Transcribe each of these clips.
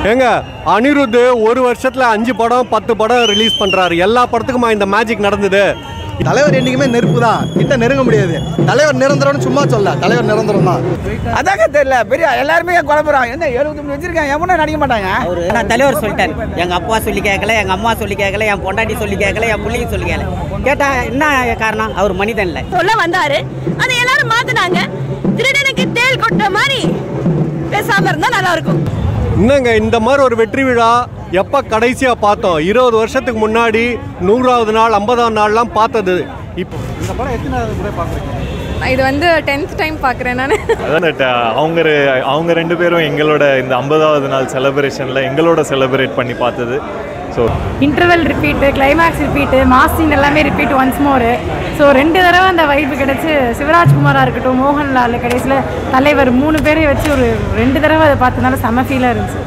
ஏங்க அனிருத் ஒரு வருஷத்துல அஞ்சு படம் பத்து படம் ரிலீஸ் பண்றாரு எல்லா படத்துக்குமா இந்த மேஜிக் நடந்தது தலைவர் என்னைக்குமே நெருப்பு தான் கிட்ட நெருங்க முடியாது தலைவர் நிரந்தரம்னு சும்மா சொல்ல தலைவர் நிரந்தரம் தான் அதாங்க தெரியல பெரிய எல்லாருமே குழம்புறான் என்ன எழுபத்தி மூணு வச்சிருக்கேன் எவனும் நடிக்க மாட்டாங்க அவரு நான் தலைவர் சொல்லிட்டாரு எங்க அப்பா சொல்லி கேட்கல எங்க அம்மா சொல்லி கேட்கல என் பொண்டாட்டி சொல்லி கேட்கல என் பிள்ளைங்க சொல்லி கேட்கல கேட்டா என்ன காரணம் அவர் மனிதன் இல்லை சொல்ல வந்தாரு அதை எல்லாரும் மாத்துனாங்க திருடனுக்கு தேள் கொட்ட மாதிரி பேசாம இருந்தா நல்லா இருக்கும் என்னங்க இந்த மாதிரி ஒரு வெற்றி விழா எப்போ கடைசியா பார்த்தோம் இருபது வருஷத்துக்கு முன்னாடி நூறாவது நாள் ஐம்பதாம் நாள்லாம் பார்த்தது இப்போ இந்த படம் எத்தனை முறை பார்க்குறீங்க இது வந்து டென்த் டைம் பார்க்குறேன் நான் அதான் ட- அவங்க ரெ- அவங்க ரெண்டு பேரும் எங்களோட இந்த ஐம்பதாவது நாள் செலிப்ரேஷனில் எங்களோட செலிப்ரேட் பண்ணி பார்த்தது so interval repeat climax repeat மாசின் எல்லாமே ரிப்பீட் ஒன்ஸ் மோர் ஸோ ரெண்டு தடவை அந்த வைப்பு கிடச்சி சிவராஜ்குமாராக இருக்கட்டும் மோகன்லால் கடைசியில் தலைவர் மூணு பேரையும் வச்சு ஒரு ரெண்டு தடவை அதை பார்த்ததுனால செம ஃபீலாக இருந்துச்சு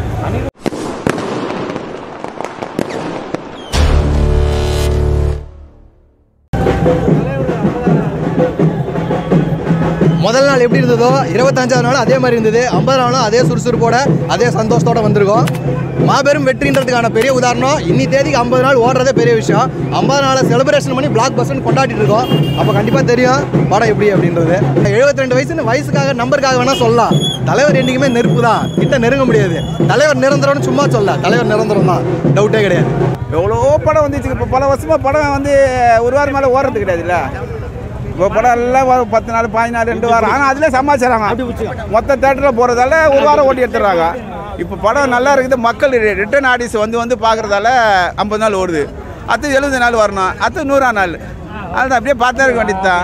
முதல் நாள் எப்படி இருந்ததோ இருபத்தஞ்சாவது நாள் அதே மாதிரி இருந்தது ஐம்பது நாளும் அதே சுறுசுறுப்போட அதே சந்தோஷத்தோட வந்திருக்கோம் மாபெரும் வெற்றின்றதுக்கான பெரிய உதாரணம் இன்னி தேதிக்கு ஐம்பது நாள் ஓடுறதே பெரிய விஷயம் ஐம்பது நாளை செலிப்ரேஷன் பண்ணி பிளாக் பஸ்ன்னு கொண்டாடிட்டு இருக்கோம் அப்போ கண்டிப்பாக தெரியும் படம் எப்படி அப்படின்றது எழுபத்தி ரெண்டு வயசுன்னு வயசுக்காக நம்பருக்காக வேணால் சொல்லலாம் தலைவர் என்றைக்குமே நெருப்பு தான் கிட்ட நெருங்க முடியாது தலைவர் நிரந்தரம்னு சும்மா சொல்ல தலைவர் நிரந்தரம் தான் டவுட்டே கிடையாது எவ்வளோ படம் வந்துச்சு இப்போ பல வருஷமா படம் வந்து ஒரு வாரம் மேலே ஓடுறது கிடையாதுல்ல இப்போ படம் எல்லாம் வரும் பத்து நாள் பாஞ்சு நாள் ரெண்டு வாரம் ஆனால் அதிலே சமாளிச்சிடறாங்க மொத்த தேட்டரில் போகிறதால ஒரு வாரம் ஓட்டி எடுத்துடுறாங்க இப்போ படம் நல்லா இருக்குது மக்கள் ரிட்டர்ன் ஆடியன்ஸ் வந்து வந்து பார்க்குறதால ஐம்பது நாள் ஓடுது அடுத்து எழுபது நாள் வரணும் அடுத்து நூறாம் நாள் அது அப்படியே பார்த்தா இருக்க வேண்டியது தான்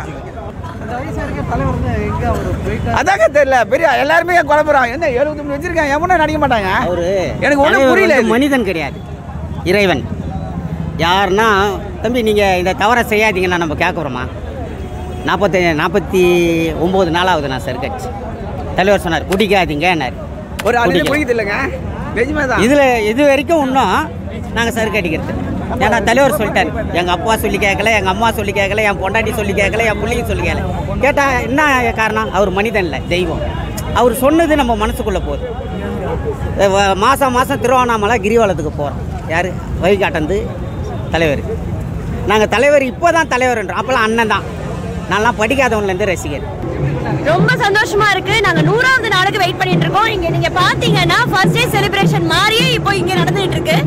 அதாங்க தெரியல பெரிய எல்லாருமே குழம்புறான் என்ன எழுபத்தி மூணு வச்சிருக்கேன் எவனும் நடிக்க மாட்டாங்க அவரு எனக்கு ஒன்றும் தலைவர் புரியல வந்து இது. மனிதன் கிடையாது இறைவன் யாருன்னா தம்பி நீங்கள் இந்த தவறை செய்யாதீங்கன்னா நம்ம கேட்குறோமா நாற்பத்தி நாற்பத்தி ஒம்பது நாளாவது நான் சர்க்கடிச்சு தலைவர் சொன்னார் குடிக்காதீங்கன்னார் ஒரு அணில குடிக்க. குடிக்குது இல்லைங்க நிஜமே தான் இதில் இது வரைக்கும் இன்னும் நாங்கள் சறுக்கு அடிக்கிறது ஏன்னா தலைவர் சொல்லிட்டாரு எங்கள் அப்பா சொல்லி கேட்கல எங்கள் அம்மா சொல்லி கேட்கல என் பொண்டாட்டி சொல்லி கேட்கல என் பிள்ளைங்க சொல்லி கேட்கல கேட்டால் என்ன காரணம் அவர் மனிதன் இல்லை தெய்வம் அவர் சொன்னது நம்ம மனசுக்குள்ளே போகுது அஹ் வ- மாதம் மாதம் திருவண்ணாமலை கிரிவலத்துக்கு போகிறோம் யார் வழிகாட்டந்து தலைவர் நாங்கள் தலைவர் இப்போ தான் தலைவர்ன்றோம் அப்போல்லாம் அண்ணன் தான் நான்லாம் படிக்காதவன்லேருந்து ரசிகர் ரொம்ப சந்தோஷமா இருக்கு நாங்க நூறாவது நாளுக்கு வெயிட் பண்ணிட்டு இருக்கோம் இங்க நீங்க பாத்தீங்கன்னா ஃபர்ஸ்ட் டே செலிப்ரேஷன் மாதிரியே இப்போ இங்க நடந்துட்டு இருக்கு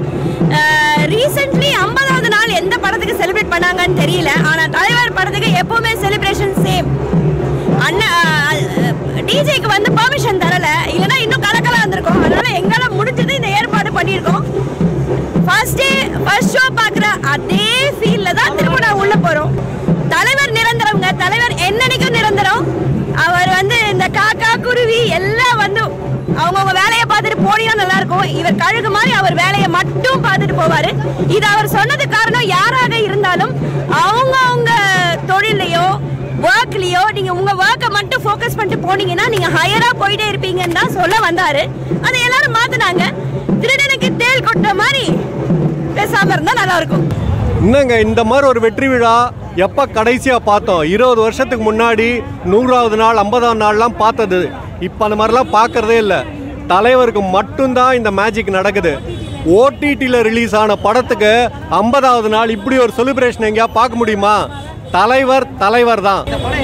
ரீசென்ட்லி ஐம்பதாவது நாள் எந்த படத்துக்கு செலிப்ரேட் பண்ணாங்கன்னு தெரியல ஆனா தலைவர் படத்துக்கு எப்பவுமே செலிப்ரேஷன் சேம் அண்ணா டிஜேக்கு வந்து பெர்மிஷன் தரல இல்லைன்னா இன்னும் கலக்கலா இருந்திருக்கும் அதனால எங்களால முடிஞ்சது இந்த ஏற்பாடு பண்ணியிருக்கோம் ஃபர்ஸ்ட் டே ஃபர்ஸ்ட் ஷோ பார்க்குற அதே ஃபீல்ல தான் திரும்ப நான் உள்ள போறோம் தலைவர் நிரந்தரம்ங்க தலைவர் என்னன்னைக்கும் நிரந்தரம் அவர் வந்து இந்த காக்கா குருவி எல்லாம் வந்து அவங்கவுங்க வேலையை பார்த்துட்டு போனியா நல்லா இருக்கும் இவர் கழுகு மாதிரி அவர் வேலையை மட்டும் பார்த்துட்டு போவாரு இது அவர் சொன்னது காரணம் யாராக இருந்தாலும் அவங்கவுங்க தொழிலையோ ஒர்க்லயோ நீங்க உங்க ஒர்க்கை மட்டும் ஃபோக்கஸ் பண்ணிட்டு போனீங்கன்னா நீங்க ஹையரா போயிட்டே இருப்பீங்கன்னு தான் சொல்ல வந்தாரு அதை எல்லாரும் மாத்துனாங்க திருடனுக்கு தேள் கொட்ட மாதிரி பேசாம இருந்தா நல்லா இருக்கும் என்னங்க இந்த மாதிரி ஒரு வெற்றி விழா எப்போ கடைசியா பார்த்தோம் இருபது வருஷத்துக்கு முன்னாடி நூறாவது நாள் ஐம்பதாம் நாள்லாம் பார்த்தது இப்போ அந்த மாதிரிலாம் பார்க்கறதே இல்லை தலைவருக்கு மட்டும்தான் இந்த மேஜிக் நடக்குது ஓடிடியில் ரிலீஸ் ஆன படத்துக்கு ஐம்பதாவது நாள் இப்படி ஒரு செலிப்ரேஷன் எங்கேயா பார்க்க முடியுமா தலைவர் தலைவர் தான்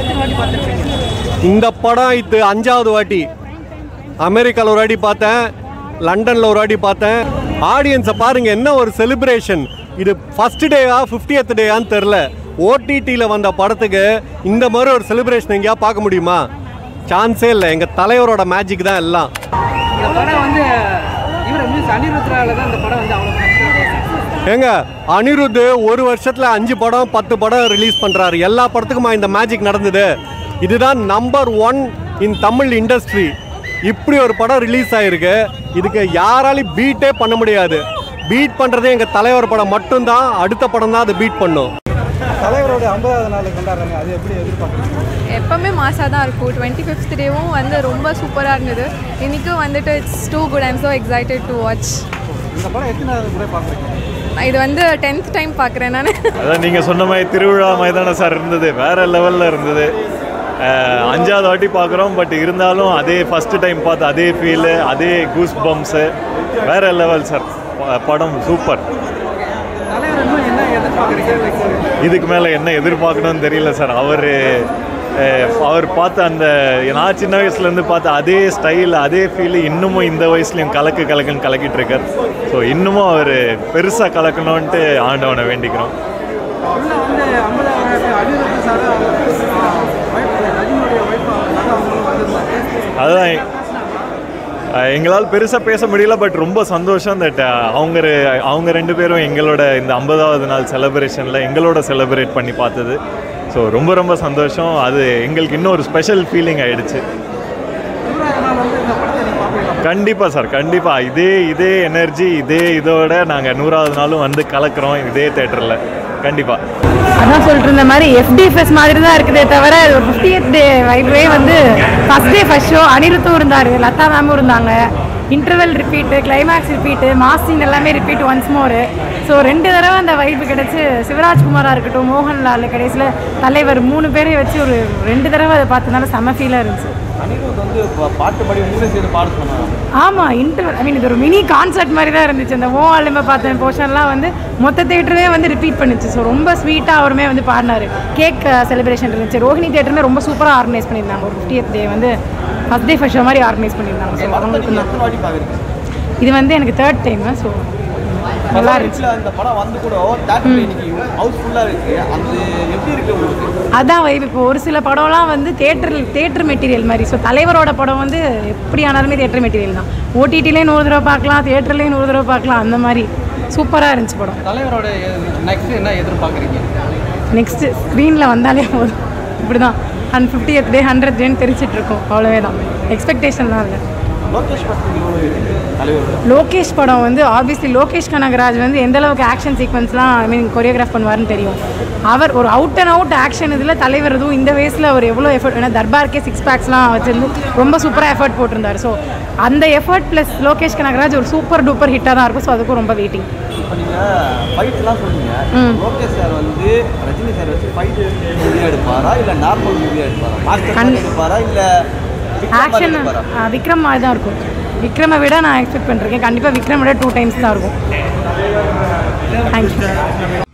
இந்த படம் இது அஞ்சாவது வாட்டி அமெரிக்காவில் ஒரு வாட்டி பார்த்தேன் லண்டனில் ஒரு வாட்டி பார்த்தேன் ஆடியன்ஸை பாருங்க என்ன ஒரு செலிப்ரேஷன் இது ஃபர்ஸ்ட் டேயா ஃபிஃப்டியத் டேயான்னு தெரில ஓடிடியில் வந்த படத்துக்கு இந்த மாதிரி ஒரு செலிப்ரேஷன் எங்கேயா பார்க்க முடியுமா சான்ஸே இல்லை எங்கள் தலைவரோட மேஜிக் தான் எல்லாம் இந்த படம் வந்து இவர் மிஸ் அனிருத்ரால தான் இந்த படம் வந்து அவ்வளோ ஏங்க அனிருத் ஒரு வருஷத்துல அஞ்சு படம் பத்து படம் ரிலீஸ் பண்றாரு எல்லா படத்துக்குமா இந்த மேஜிக் நடந்தது இதுதான் number one in Tamil industry இப்படி ஒரு படம் ரிலீஸ் ஆயிருக்கு இதுக்கு யாராலையும் பீட்டே பண்ண முடியாது பீட் பண்றதே எங்க தலைவர் படம் மட்டும்தான் அடுத்த படம் தான் அதை பீட் பண்ணும் தலைவரோட ஐம்பதாவது நாள் கொண்டாடுறாங்க அது எப்படி எதிர்பார்க்குறீங்க எப்போவுமே மாசாக தான் இருக்கும் டுவெண்ட்டி ஃபிஃப்த் டேவும் வந்து ரொம்ப சூப்பராக இருந்தது இன்றைக்கும் வந்துட்டு it's too good I'm so excited to watch இந்த படம் எத்தனை முறை பார்க்குறீங்க இது வந்து டென்த் டைம் பார்க்குறேன் நான் அதான் நீங்கள் சொன்ன மாதிரி திருவிழா மாதிரி தானே சார் இருந்தது வேற லெவலில் இருந்தது அஹ், அஞ்சாவது வாட்டி பார்க்குறோம் பட் இருந்தாலும் அதே ஃபஸ்ட்டு டைம் பார்த்து அதே ஃபீலு அதே கூஸ் பம்ப்ஸு வேற லெவல் சார் படம் சூப்பர் தலைவர் இன்னும் என்ன எதிர்பார்க்குறீங்க இதுக்கு மேலே என்ன எதிர்பார்க்கணும்னு தெரியல சார் அவர் அவர் பார்த்த அந்த நான் சின்ன வயசுலேருந்து பார்த்த அதே ஸ்டைல் அதே ஃபீல் இன்னமும் இந்த வயசுலையும் கலக்கு கலக்குன்னு கலக்கிட்டு இருக்கார் ஸோ இன்னமும் அவர் பெருசாக கலக்கணுன்ட்டு ஆண்டவனை வேண்டிக்கிறோம் உள்ள வந்து ஐம்பதாயிரம் அனிருத் சார் ரஜினியுடைய ஒய்ஃப் அவங்களும் வந்திருந்தாங்க அதுதான் அஹ், எங்களால் பெருசாக பேச முடியல பட் ரொம்ப சந்தோஷம் தட் அவங்க ரெ- அவங்க ரெண்டு பேரும் எங்களோட இந்த ஐம்பதாவது நாள் செலிப்ரேஷனில் எங்களோட செலிப்ரேட் பண்ணி பார்த்தது ஸோ ரொம்ப ரொம்ப சந்தோஷம் அது எங்களுக்கு இன்னும் ஒரு ஸ்பெஷல் ஃபீலிங் ஆயிடுச்சு நூறாவது நாள் வந்து இந்த படத்தை நீங்கள் பார்ப்பீங்களா கண்டிப்பாக சார் கண்டிப்பாக இதே இதே எனர்ஜி இதே இதோட நாங்கள் நூறாவது நாளும் வந்து கலக்கிறோம் இதே தேட்டரில் கண்டிப்பாக அதான் சொல்லிட்டு இருந்த மாதிரி எஃப்டிஎஃப்எஸ் மாதிரி தான் இருக்குதே தவிர இது ஒரு ஃபிஃப்டியத் டே வைபே வந்து ஃபஸ்ட் டே ஃபஸ்ட் ஷோ அனிருத்தும் இருந்தார் லதா மேமும் இருந்தாங்க இன்டர்வல் ரிப்பீட்டு கிளைமேக்ஸ் ரிப்பீட்டு மாஸ்டின் எல்லாமே ரிப்பீட் ஒன்ஸ் மோர் ஸோ ரெண்டு தடவை அந்த வைப்பு கிடச்சி சிவராஜ்குமாராக இருக்கட்டும் மோகன்லால் கடைசியில் தலைவர் மூணு பேரையும் வச்சு ஒரு ரெண்டு தடவை அதை பார்த்ததுனால செம ஃபீலாக இருந்துச்சு அனிருத் வந்து பாட்டு படி மூணு சேர்ந்து பாட சொன்னாங்க ஆமாம் இன்டர்வல் ஐ மீன் இது ஒரு மினி கான்சர்ட் மாதிரி தான் இருந்துச்சு அந்த ஓ ஆளுமை பார்த்த போர்ஷன்லாம் வந்து மொத்த தேட்டரே வந்து ரிப்பீட் பண்ணுச்சு ஸோ ரொம்ப ஸ்வீட்டாக அவருமே வந்து பாடினார் கேக் செலிப்ரேஷன் இருந்துச்சு ரோஹிணி தேட்டருமே ரொம்ப சூப்பராக ஆர்கனைஸ் பண்ணியிருந்தாங்க ஒரு ஃபிஃப்டியத் டே வந்து ஃபஸ்ட் டே ஃபர்ஸ்ட் ஷோ மாதிரி ஆர்கனைஸ் பண்ணியிருந்தாங்க ஸோ அவங்களுக்கு தான் எத்தனை வாட்டி பார்க்குறீங்க இது வந்து எனக்கு தேர்ட் டைம் ஸோ நல்லா இருந்துச்சு வீட்டில் அந்த படம் வந்து கூட தேட்டர் இன்னைக்கு ஹவுஸ் ஃபுல்லாக இருக்கு அந்த எப்படி இருக்கு உங்களுக்கு அதான் வைப் இப்போ ஒரு சில படம்லாம் வந்து தேட்டர் தேட்டர் மெட்டீரியல் மாதிரி ஸோ தலைவரோட படம் வந்து எப்படி ஆனாலுமே தேட்டர் மெட்டீரியல் தான் ஓடிடிலேயும் நூறு தடவை பார்க்கலாம் தேட்டர்லேயும் நூறு தடவை பார்க்கலாம் அந்த மாதிரி சூப்பராக இருந்துச்சு படம் தலைவரோட நெக்ஸ்ட் என்ன எதிர்பார்க்குறீங்க நெக்ஸ்ட்டு ஸ்க்ரீனில் வந்தாலே போதும் இப்படி தான் அண்ட் ஃபிஃப்டியத் டே ஹண்ட்ரட் டேன்னு தெரிச்சிட்டு இருக்கோம் அவ்வளோவே தான் எக்ஸ்பெக்டேஷன்லாம் இல்லை லோகேஷ் படத்துக்கு தலைவரோட லோகேஷ் படம் வந்து ஆப்வியஸ்லி லோகேஷ் கனகராஜ் வந்து எந்த அளவுக்கு ஆக்ஷன் சீக்வன்ஸ்லாம் ஐ மீன் கொரியோகிராஃப் பண்ணுவார்னு தெரியும் அவர் ஒரு அவுட் அண்ட் அவுட் ஆக்ஷன் இதில் தலைவர் இதுவும் இந்த வயசில் அவர் எவ்வளோ எஃபர்ட் ஏன்னா தர்பார்க்கே சிக்ஸ் பேக்ஸ்லாம் வச்சிருந்து ரொம்ப சூப்பராக எஃபர்ட் போட்டிருந்தார் ஸோ அந்த எஃபர்ட் ப்ளஸ் லோகேஷ் கனகராஜ் ஒரு சூப்பர் டூப்பர் ஹிட்டாக தான் இருக்கும் ஸோ அதுக்கும் ரொம்ப வெயிட்டிங் இப்போ நீங்கள் ஃபைட்லாம் சொன்னீங்க ம். லோகேஷ் சார் வந்து ரஜினி சார் வச்சு ஃபைட் மூவியாக எடுப்பாரா இல்லை நார்மல் மூவியாக எடுப்பாரா மாஸ்டர் கண்- மாதிரி எடுப்பாரா இல்லை ஆக்ஷன் எடுப்பாரா விக்ரம் மாதிரி தான் இருக்கும் விக்ரமை விட நான் எக்ஸ்பெக்ட் பண்ணிருக்கேன் கண்டிப்பாக விக்ரம் விட டூ டைம்ஸ் தான் இருக்கும் தேங்க்யூ